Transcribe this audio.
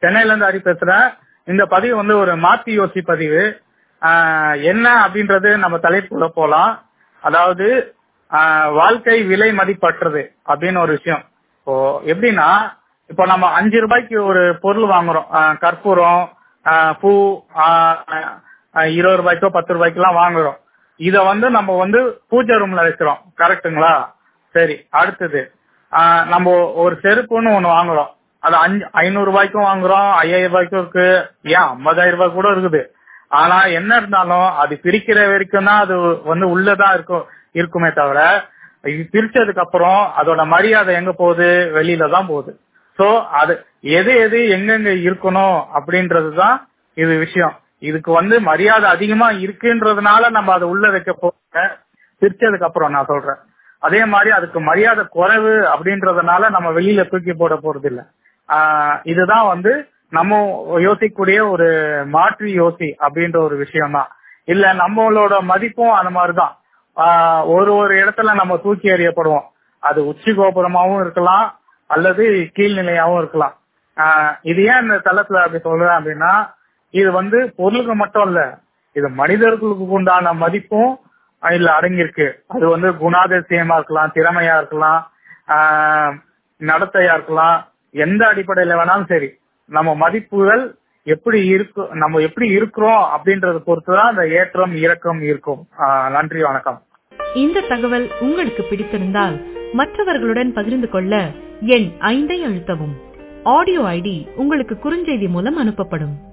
சென்னையில இருந்து ஹரி பேசுறேன் இந்த பதிவு வந்து ஒரு மாத்தி யோசி பதிவு ஆஹ் என்ன அப்படின்றது நம்ம தலைப்புல போலாம் அதாவது ஆஹ் வாழ்க்கை விலை மதிப்பற்றது அப்படின்னு ஒரு விஷயம் இப்போ எப்படின்னா இப்போ நம்ம அஞ்சு ரூபாய்க்கு ஒரு பொருள் வாங்குறோம் ஆஹ் கற்பூரம் ஆஹ் பூ ஆஹ் ஆஹ் இருபது ரூபாய்க்கோ பத்து ரூபாய்க்கு எல்லாம் வாங்குறோம் இத வந்து நம்ம வந்து பூஜை ரூம்ல வைக்கிறோம் கரெக்ட்டுங்களா சரி அடுத்தது ஆஹ் நம்ம ஒரு செருப்புன்னு ஒண்ணு வாங்குறோம் அது அஞ்சு ஐநூறு ரூபாய்க்கும் வாங்குறோம் ஐயாயிரம் ரூபாய்க்கும் இருக்கு ஏன் ஐம்பதாயிரம் ரூபாய் கூட இருக்குது ஆனா என்ன இருந்தாலும் அது பிரிக்கிற வரைக்கும் தான் அது வந்து உள்ளதான் இருக்கும் இருக்குமே தவிர இது பிரிச்சதுக்கு அப்புறம் அதோட மரியாதை எங்க போகுது வெளியில தான் போகுது சோ அது எது எது எங்கெங்க இருக்கணும் அப்படின்றதுதான் இது விஷயம் இதுக்கு வந்து மரியாதை அதிகமா இருக்குன்றதுனால நம்ம அதை உள்ள வைக்க போக பிரிச்சதுக்கு அப்புறம் நான் சொல்றேன் அதே மாதிரி அதுக்கு மரியாதை குறைவு அப்படின்றதுனால நம்ம வெளியில தூக்கி போட போறது இல்ல ஆஹ் இதுதான் வந்து நம்ம யோசிக்கக்கூடிய ஒரு மாற்றி யோசி அப்படின்ற ஒரு விஷயம் தான் இல்ல நம்மளோட மதிப்பும் அந்த மாதிரிதான் ஆஹ் ஒரு ஒரு இடத்துல நம்ம தூக்கி எறியப்படுவோம் அது உச்சி கோபுரமாவும் இருக்கலாம் அல்லது கீழ்நிலையாவும் இருக்கலாம் ஆஹ் இது ஏன் இந்த தளத்துல அப்படி சொல்றேன் அப்படின்னா இது வந்து பொருளுக்கு மட்டும் இல்ல இது மனிதர்களுக்கு உண்டான மதிப்பும் இதுல அடங்கியிருக்கு அது வந்து குணாதிசயமா இருக்கலாம் திறமையா இருக்கலாம் ஆஹ் நடத்தையா இருக்கலாம் எந்த அடிப்படையில வேணாலும் சரி நம்ம மதிப்புகள் எப்படி இருக்கு நம்ம எப்படி இருக்கிறோம் அப்படின்றத பொறுத்துதான் அந்த ஏற்றம் இறக்கம் இருக்கும் ஆஹ் நன்றி வணக்கம் இந்த தகவல் உங்களுக்கு பிடித்திருந்தால் மற்றவர்களுடன் பகிர்ந்து கொள்ள எண் ஐந்தை அழுத்தவும் ஆடியோ ஐடி உங்களுக்கு குறுஞ்செய்தி மூலம் அனுப்பப்படும்